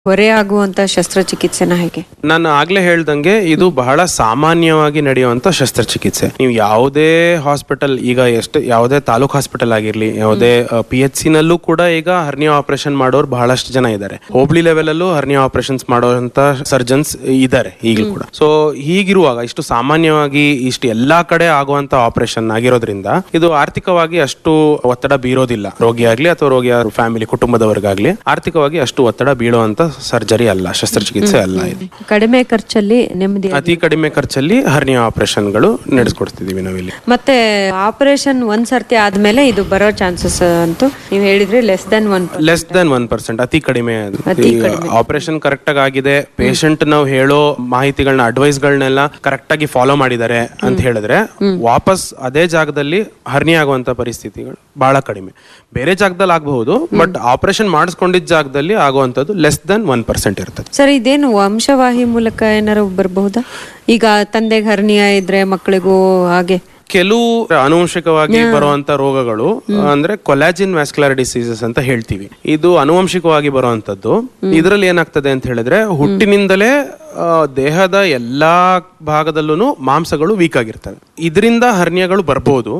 ಹೊರೆ ಆಗುವಂತ ಶಸ್ತ್ರಚಿಕಿತ್ಸೆನ ಹೇಗೆ ನಾನು ಆಗ್ಲೇ ಹೇಳ್ದಂಗೆ ಇದು ಬಹಳ ಸಾಮಾನ್ಯವಾಗಿ ನಡೆಯುವಂತ ಶಸ್ತ್ರಚಿಕಿತ್ಸೆ ನೀವು ಯಾವುದೇ ಹಾಸ್ಪಿಟಲ್ ಈಗ ಎಷ್ಟು ಯಾವುದೇ ತಾಲೂಕ್ ಹಾಸ್ಪಿಟಲ್ ಆಗಿರ್ಲಿ ಯಾವುದೇ ಪಿ ಎಚ್ ಸಿ ನಲ್ಲೂ ಕೂಡ ಈಗ ಹರ್ನಿಯಾ ಆಪರೇಷನ್ ಮಾಡೋರು ಬಹಳಷ್ಟು ಜನ ಇದ್ದಾರೆ ಹೋಬಳಿ ಲೆವೆಲ್ ಅಲ್ಲೂ ಹರ್ನಿಯಾ ಆಪರೇಷನ್ಸ್ ಮಾಡುವಂತ ಸರ್ಜನ್ಸ್ ಇದ್ದಾರೆ ಈಗಲೂ ಕೂಡ ಸೊ ಹೀಗಿರುವಾಗ ಇಷ್ಟು ಸಾಮಾನ್ಯವಾಗಿ ಇಷ್ಟು ಎಲ್ಲಾ ಕಡೆ ಆಗುವಂತ ಆಪರೇಷನ್ ಆಗಿರೋದ್ರಿಂದ ಇದು ಆರ್ಥಿಕವಾಗಿ ಅಷ್ಟು ಒತ್ತಡ ಬೀರೋದಿಲ್ಲ ರೋಗಿ ಆಗ್ಲಿ ಅಥವಾ ರೋಗಿಯ ಫ್ಯಾಮಿಲಿ ಕುಟುಂಬದವರಿಗಾಗ್ಲಿ ಆರ್ಥಿಕವಾಗಿ ಅಷ್ಟು ಒತ್ತಡ ಬೀಳುವಂತ ಸರ್ಜರಿ ಅಲ್ಲ ಶಸ್ತ್ರಚಿಕಿತ್ಸೆ ಅಲ್ಲ ಇದು ಕಡಿಮೆ ಖರ್ಚಲ್ಲಿ ನೆಮ್ಮದಿ ಅತಿ ಕಡಿಮೆ ಖರ್ಚಲ್ಲಿ ಹರ್ನಿಯಾ ಆಪರೇಷನ್ಗಳು ನಡೆಸ್ಕೊಡ್ತಿದೀವಿ ನಾವಿಲ್ಲಿ ಮತ್ತೆ ಆಪರೇಷನ್ ಒಂದ್ ಸರ್ತಿ ಆದ್ಮೇಲೆ ಇದು ಬರೋ ಚಾನ್ಸಸ್ ಅಂತೂ ನೀವು ಹೇಳಿದ್ರಿ less than one less than one percent ಅತಿ ಕಡಿಮೆ ಆಪರೇಷನ್ ಕರೆಕ್ಟ್ ಆಗಿ ಆಗಿದೆ ಪೇಷಂಟ್ ನಾವು ಹೇಳೋ ಮಾಹಿತಿಗಳನ್ನ ಅಡ್ವೈಸ್ ಗಳನ್ನೆಲ್ಲ ಕರೆಕ್ಟ್ ಆಗಿ ಫಾಲೋ ಮಾಡಿದ್ದಾರೆ ಅಂತ ಹೇಳಿದ್ರೆ ವಾಪಸ್ ಅದೇ ಜಾಗದಲ್ಲಿ ಹರ್ನಿ ಆಗುವಂತ ಪರಿಸ್ಥಿತಿಗಳು ಬಹಳ ಕಡಿಮೆ ಬೇರೆ ಜಾಗದಲ್ಲಿ ಆಗಬಹುದು ಬಟ್ ಆಪರೇಷನ್ ಮಾಡಿಸ್ಕೊಂಡಿದ್ದ ಜಾಗದಲ್ಲಿ ಆಗುವಂತದ್ದು ಲೆಸ್ ದನ್ ಒನ್ ಪರ್ಸೆಂಟ್ ಇರ್ತದೆ ಸರ್ ಇದೇನು ವಂಶವಾಹಿ ಮೂಲಕ ಏನಾರು ಬರಬಹುದಾ ಈಗ ತಂದೆಗೆ ಹರ್ನಿಯ ಇದ್ರೆ ಮಕ್ಕಳಿಗೂ ಹಾಗೆ ಕೆಲವು ಆನುವಂಶಿಕವಾಗಿ ಬರುವಂತ ರೋಗಗಳು ಅಂದ್ರೆ ಕೊಲಾಜಿನ್ ವ್ಯಾಸ್ಕ್ಯುಲರ್ ಡಿಸೀಸಸ್ ಅಂತ ಹೇಳ್ತೀವಿ ಇದು ಆನುವಂಶಿಕವಾಗಿ ಬರುವಂತದ್ದು ಇದರಲ್ಲಿ ಏನಾಗ್ತದೆ ಅಂತ ಹೇಳಿದ್ರೆ ಹುಟ್ಟಿನಿಂದಲೇ ಆ, ದೇಹದ ಎಲ್ಲಾ ಭಾಗದಲ್ಲೂ ಮಾಂಸಗಳು ವೀಕ್ ಆಗಿರ್ತವೆ ಇದರಿಂದ ಹರ್ನಿಯಗಳು ಬರ್ಬೋದು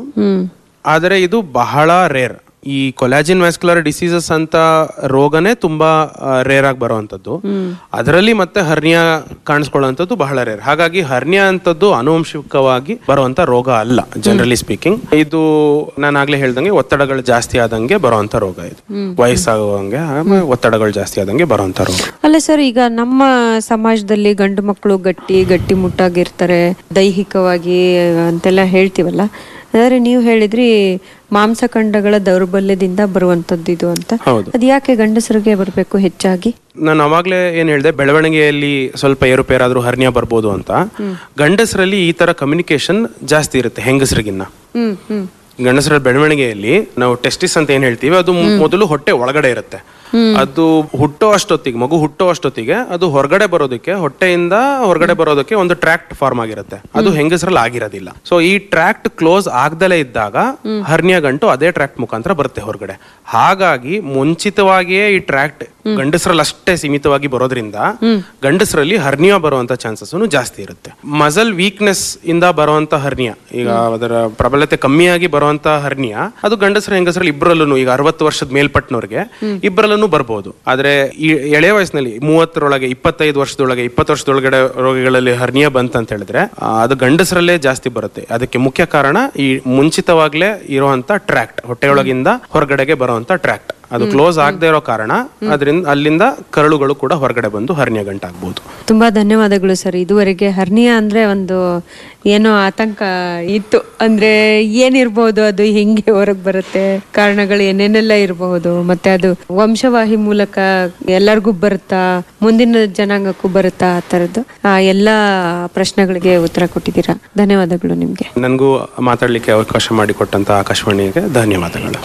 ಆದರೆ ಇದು ಬಹಳ ರೇರ್ ಈ ಕೊಲಾಜಿನ್ ವ್ಯಾಸ್ಕ್ಯುಲರ್ ಡಿಸೀಸಸ್ ಅಂತ ರೋಗನೇ ತುಂಬಾ ರೇರ್ ಆಗಿ ಬರುವಂತದ್ದು ಅದರಲ್ಲಿ ಮತ್ತೆ ಹರ್ನಿಯಾ ಕಾಣಿಸ್ಕೊಳ್ಳುವಂಥದ್ದು ಬಹಳ ರೇರ್ ಹಾಗಾಗಿ ಹರ್ನಿಯಾ ಅಂತದ್ದು ಆನುವಂಶಿಕವಾಗಿ ಬರುವಂತ ರೋಗ ಅಲ್ಲ ಜನರಲಿ ಸ್ಪೀಕಿಂಗ್ ಇದು ನಾನು ಆಗ್ಲೇ ಹೇಳ್ದಂಗೆ ಒತ್ತಡಗಳು ಜಾಸ್ತಿ ಆದಂಗೆ ಬರುವಂತ ರೋಗ ಇದು ವಯಸ್ಸಾಗುವಂಗೆ ಆಮೇಲೆ ಒತ್ತಡಗಳು ಜಾಸ್ತಿ ಆದಂಗೆ ಬರುವಂತ ರೋಗ ಅಲ್ಲ ಸರ್ ಈಗ ನಮ್ಮ ಸಮಾಜದಲ್ಲಿ ಗಂಡು ಮಕ್ಕಳು ಗಟ್ಟಿ ಗಟ್ಟಿ ಮುಟ್ಟಾಗಿರ್ತಾರೆ ದೈಹಿಕವಾಗಿ ಅಂತೆಲ್ಲ ಹೇಳ್ತೀವಲ್ಲ ಆದರೆ ನೀವು ಹೇಳಿದ್ರಿ ಮಾಂಸಖಂಡಗಳ ದೌರ್ಬಲ್ಯದಿಂದ ಬರುವಂತದ್ದು ಇದು ಅಂತ ಹೌದು ಅದು ಯಾಕೆ ಗಂಡಸರಿಗೆ ಬರಬೇಕು ಹೆಚ್ಚಾಗಿ ನಾನು ಅವಾಗ್ಲೇ ಏನ್ ಹೇಳಿದೆ ಬೆಳವಣಿಗೆಯಲ್ಲಿ ಸ್ವಲ್ಪ ಏರುಪೇರಾದ್ರೂ ಹರ್ನಿಯಾ ಬರ್ಬೋದು ಅಂತ ಗಂಡಸರಲ್ಲಿ ಈ ತರ ಕಮ್ಯುನಿಕೇಶನ್ ಜಾಸ್ತಿ ಇರುತ್ತೆ ಹೆಂಗಸರಿಗಿನ್ನ ಹ್ಮ್ ಹ್ಮ್ ಗಂಡಸರ ಬೆಳವಣಿಗೆಯಲ್ಲಿ ನಾವು ಟೆಸ್ಟಿಸ್ ಅಂತ ಏನ್ ಹೇಳ್ತೀವಿ ಅದು ಮೊದಲು ಹೊಟ್ಟೆ ಒಳಗಡೆ ಇರುತ್ತೆ ಅದು ಹುಟ್ಟೋ ಅಷ್ಟೊತ್ತಿಗೆ ಮಗು ಹುಟ್ಟೋ ಅಷ್ಟೊತ್ತಿಗೆ ಅದು ಹೊರಗಡೆ ಬರೋದಕ್ಕೆ ಹೊಟ್ಟೆಯಿಂದ ಹೊರಗಡೆ ಬರೋದಕ್ಕೆ ಒಂದು ಟ್ರ್ಯಾಕ್ಟ್ ಫಾರ್ಮ್ ಆಗಿರುತ್ತೆ ಅದು ಹೆಂಗಸರಲ್ಲಿ ಆಗಿರೋದಿಲ್ಲ ಸೊ ಈ ಟ್ರ್ಯಾಕ್ಟ್ ಕ್ಲೋಸ್ ಆಗ್ದಲೇ ಇದ್ದಾಗ ಹರ್ನಿಯ ಗಂಟು ಅದೇ ಟ್ರ್ಯಾಕ್ಟ್ ಮುಖಾಂತರ ಬರುತ್ತೆ ಹೊರಗಡೆ ಹಾಗಾಗಿ ಮುಂಚಿತವಾಗಿಯೇ ಈ ಟ್ರ್ಯಾಕ್ಟ್ ಗಂಡಸರಲ್ಲಿ ಅಷ್ಟೇ ಸೀಮಿತವಾಗಿ ಬರೋದ್ರಿಂದ ಗಂಡಸರಲ್ಲಿ ಹರ್ನಿಯಾ ಬರುವಂತ ಚಾನ್ಸಸ್ ಜಾಸ್ತಿ ಇರುತ್ತೆ ಮಸಲ್ ವೀಕ್ನೆಸ್ ಇಂದ ಬರುವಂತ ಹರ್ನಿಯಾ ಈಗ ಅದರ ಪ್ರಬಲತೆ ಕಮ್ಮಿಯಾಗಿ ಬರುವಂತ ಹರ್ನಿಯಾ ಅದು ಗಂಡಸರ ಹೆಂಗಸರಲ್ಲಿ ಇಬ್ಬರಲ್ಲೂ ಈಗ ಅರವತ್ತು ವರ್ಷದ ಮೇಲ್ಪಟ್ಟನವ್ರಿಗೆ ಇಬ್ಬರಲ್ಲೂ ಬರ್ಬೋದು ಆದ್ರೆ ಈ ಎಳೆ ವಯಸ್ಸಿನಲ್ಲಿ ಮೂವತ್ತರೊಳಗೆ ಇಪ್ಪತ್ತೈದು ವರ್ಷದೊಳಗೆ ಇಪ್ಪತ್ತು ವರ್ಷದೊಳಗಡೆ ರೋಗಿಗಳಲ್ಲಿ ಹರ್ನಿಯಾ ಬಂತ ಅಂತ ಹೇಳಿದ್ರೆ ಆ, ಅದು ಗಂಡಸರಲ್ಲೇ ಜಾಸ್ತಿ ಬರುತ್ತೆ ಅದಕ್ಕೆ ಮುಖ್ಯ ಕಾರಣ ಈ ಮುಂಚಿತವಾಗ್ಲೇ ಇರುವಂತ ಟ್ರ್ಯಾಕ್ಟ್ ಹೊಟ್ಟೆಯೊಳಗಿಂದ ಹೊರಗಡೆಗೆ ಬರುವಂತ ಟ್ರ್ಯಾಕ್ಟ್ ಅದು ಕ್ಲೋಸ್ ಆಗದೆ ಇರೋ ಕಾರಣ ಅದರಿಂದ ಅಲ್ಲಿಂದ ಕರಳುಗಳು ಕೂಡ ಹೊರಗಡೆ ಬಂದು ಹರ್ನಿಯ ಗಂಟಾಗ್ಬೋದು ತುಂಬಾ ಧನ್ಯವಾದಗಳು ಸರ್ ಇದುವರೆಗೆ ಹರ್ನಿಯಾ ಅಂದ್ರೆ ಒಂದು ಏನೋ ಆತಂಕ ಇತ್ತು ಅಂದ್ರೆ ಏನಿರ್ಬೋದು ಅದು ಹೆಂಗೆ ಹೊರಗೆ ಬರುತ್ತೆ ಕಾರಣಗಳು ಏನೇನೆಲ್ಲ ಇರಬಹುದು ಮತ್ತೆ ಅದು ವಂಶವಾಹಿ ಮೂಲಕ ಎಲ್ಲರಿಗೂ ಬರುತ್ತಾ ಮುಂದಿನ ಜನಾಂಗಕ್ಕೂ ಬರುತ್ತಾ ಆ ತರದ್ದು ಆ ಎಲ್ಲಾ ಪ್ರಶ್ನೆಗಳಿಗೆ ಉತ್ತರ ಕೊಟ್ಟಿದ್ದೀರಾ ಧನ್ಯವಾದಗಳು ನಿಮ್ಗೆ ನನಗೂ ಮಾತಾಡ್ಲಿಕ್ಕೆ ಅವಕಾಶ ಮಾಡಿಕೊಟ್ಟಂತ ಆಕಾಶವಾಣಿಗೆ ಧನ್ಯವಾದಗಳು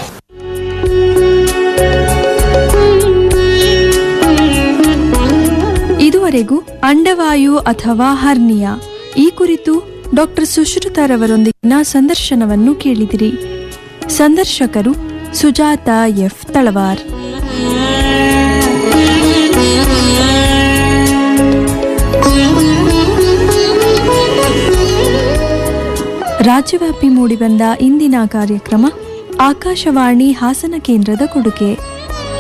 ಇದುವರೆಗೂ ಅಂಡವಾಯು ಅಥವಾ ಹರ್ನಿಯಾ ಈ ಕುರಿತು ಡಾಕ್ಟರ್ ಸುಶ್ರುತರವರೊಂದಿಗಿನ ಸಂದರ್ಶನವನ್ನು ಕೇಳಿದಿರಿ ಸಂದರ್ಶಕರು ಸುಜಾತ ಎಫ್ ತಳವಾರ್ ರಾಜ್ಯವ್ಯಾಪಿ ಮೂಡಿಬಂದ ಇಂದಿನ ಕಾರ್ಯಕ್ರಮ ಆಕಾಶವಾಣಿ ಹಾಸನ ಕೇಂದ್ರದ ಕೊಡುಗೆ